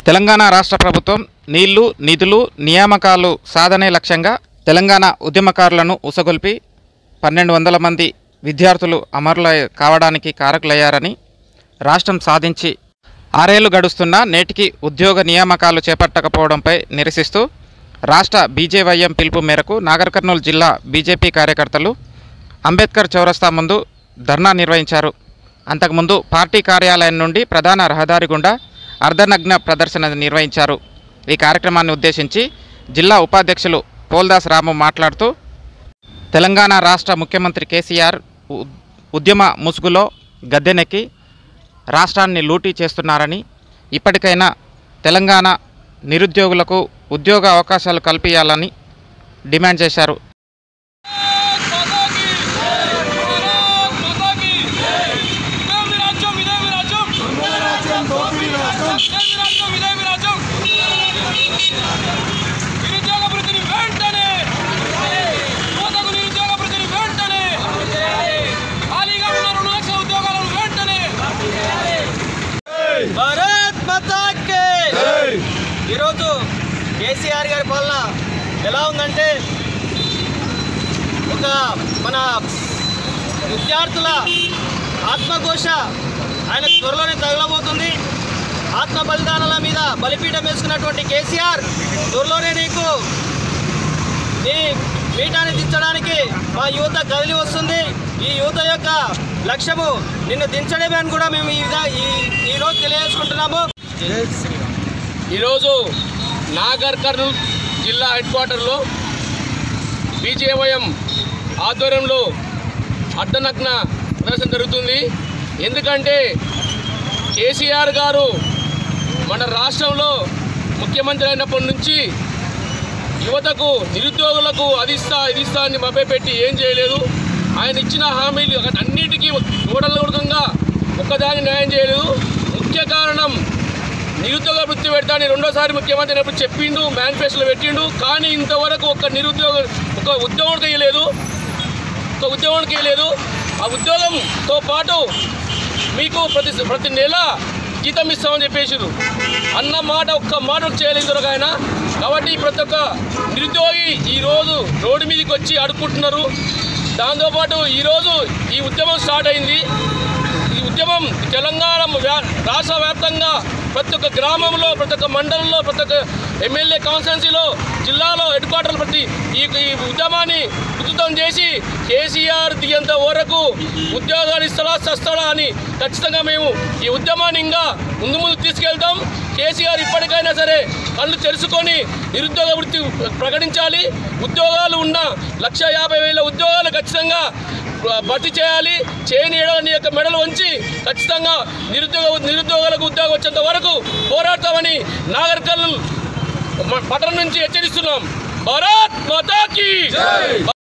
తెలంగాణ రాష్ట్ర ప్రభుత్వం నీళ్లు నిధులు నియామకాలు సాధనే లక్ష్యంగా తెలంగాణ ఉద్యమకారులను ఉసగొల్పి పన్నెండు వందల మంది విద్యార్థులు అమరుల కావడానికి కారకులయ్యారని రాష్ట్రం సాధించి ఆరేళ్లు గడుస్తున్నా నేటికి ఉద్యోగ నియామకాలు చేపట్టకపోవడంపై నిరసిస్తూ రాష్ట్ర బీజేవైఎం పిలుపు మేరకు నాగర్ కర్నూలు జిల్లా బీజేపీ కార్యకర్తలు అంబేద్కర్ చౌరస్తా ముందు ధర్నా నిర్వహించారు అంతకుముందు పార్టీ కార్యాలయం నుండి ప్రధాన రహదారి గుండా అర్ధనగ్న ప్రదర్శన నిర్వహించారు ఈ కార్యక్రమాన్ని ఉద్దేశించి జిల్లా ఉపాధ్యక్షులు పోల్దాస్ రాము మాట్లాడుతూ తెలంగాణ రాష్ట్ర ముఖ్యమంత్రి కేసీఆర్ ఉ- ఉద్యమ ముసుగులో గద్దెనెక్కి రాష్ట్రాన్ని లూటీ చేస్తున్నారని ఇప్పటికైనా తెలంగాణ నిరుద్యోగులకు ఉద్యోగ అవకాశాలు కల్పించాలని డిమాండ్ చేశారు మాతా కీ భారత్ మాతా కీ ఇదే మీ రాజ్యం ఇదే మీ రాజ్యం ఇదే మీ రాజ్యం ఇదే మీ రాజ్యం నిరుద్యోగ వృత్తిని వెంటనే యువతకు నిరుద్యోగ వృత్తిని వెంటనే ఖాళీగా ఉన్న రెండు లక్షల ఉద్యోగాలను వెంటనే భారత్ మాతాకే ఈరోజు కేసీఆర్ గారి పాలన ఎలా ఉందంటే ఒక మన విద్యార్థుల ఆత్మఘోష ఆయన త్వరలోనే తగలబోతుంది ఆత్మ బలిదానాల మీద బలిపీఠం వేసుకున్నటువంటి కేసీఆర్ త్వరలోనే నీకు నీ పీఠాన్ని దించడానికి మా యువత కదిలి వస్తుంది ఈ యువత యొక్క లక్ష్యము నిన్ను దించడమే అని కూడా మేము ఈ విధా- ఈ ఈరోజు తెలియజేసుకుంటున్నాము ఈరోజు నాగర్ కర్నూల్ జిల్లా హెడ్ క్వార్టర్లో బీజేవైఎం ఆధ్వర్యంలో అడ్డనగ్న ప్రదర్శన జరుగుతుంది ఎందుకంటే కేసీఆర్ గారు మన రాష్ట్రంలో ముఖ్యమంత్రి అయినప్పటి నుంచి యువతకు నిరుద్యోగులకు అది ఇస్తా ఇది ఇస్తా అని మభ్యపెట్టి ఏం చేయలేదు ఆయన ఇచ్చిన హామీలు అన్నిటికీ చూడలుగా ఒక్కదాని న్యాయం చేయలేదు ముఖ్య కారణం నిరుద్యోగ వృత్తి పెడతాని రెండోసారి ముఖ్యమంత్రి అయినప్పుడు చెప్పిండు మేనిఫెస్టోలో పెట్టిండు కానీ ఇంతవరకు ఒక్క నిరుద్యోగ ఒక ఉద్యోగం చేయలేదు ఒక ఉద్యోగం చేయలేదు ఆ ఉద్యోగంతో పాటు మీకు ప్రతి ప్రతి నెల జీతం ఇస్తామని చెప్పేసారు అన్న మాట ఒక్క మాట చేయలేదు దొరక ఆయన కాబట్టి ప్రతి ఒక్క నిరుద్యోగి ఈరోజు రోడ్డు మీదకి వచ్చి అడుక్కుంటున్నారు దాంతోపాటు ఈరోజు ఈ ఉద్యమం స్టార్ట్ అయింది ఈ ఉద్యమం తెలంగాణ వ్యా- రాష్ట్ర వ్యాప్తంగా ప్రతి ఒక్క గ్రామంలో ప్రతి ఒక్క మండలంలో ప్రతి ఒక్క ఎమ్మెల్యే కాన్స్టిట్యున్సీలో జిల్లాలో హెడ్ క్వార్టర్లు ప్రతి ఈ ఈ ఉద్యమాన్ని ఉధృతం చేసి కేసీఆర్ దిగేంత వరకు ఉద్యోగాలు ఇస్తాడా చస్తాడా అని ఖచ్చితంగా మేము ఈ ఉద్యమాన్ని ఇంకా ముందు ముందు తీసుకెళ్తాం కేసీఆర్ ఇప్పటికైనా సరే కళ్ళు తెరుచుకొని నిరుద్యోగ వృత్తి ప్రకటించాలి ఉద్యోగాలు ఉన్న లక్ష యాభై వేల ఉద్యోగాలు ఖచ్చితంగా భర్తీ చేయాలి చేయని నీ యొక్క మెడలు వంచి ఖచ్చితంగా నిరుద్యోగ నిరుద్యోగులకు ఉద్యోగం వచ్చేంత వరకు పోరాడతామని నాగర్ కర్నూల్ పట్టణం నుంచి హెచ్చరిస్తున్నాం భారత్ మాతాకి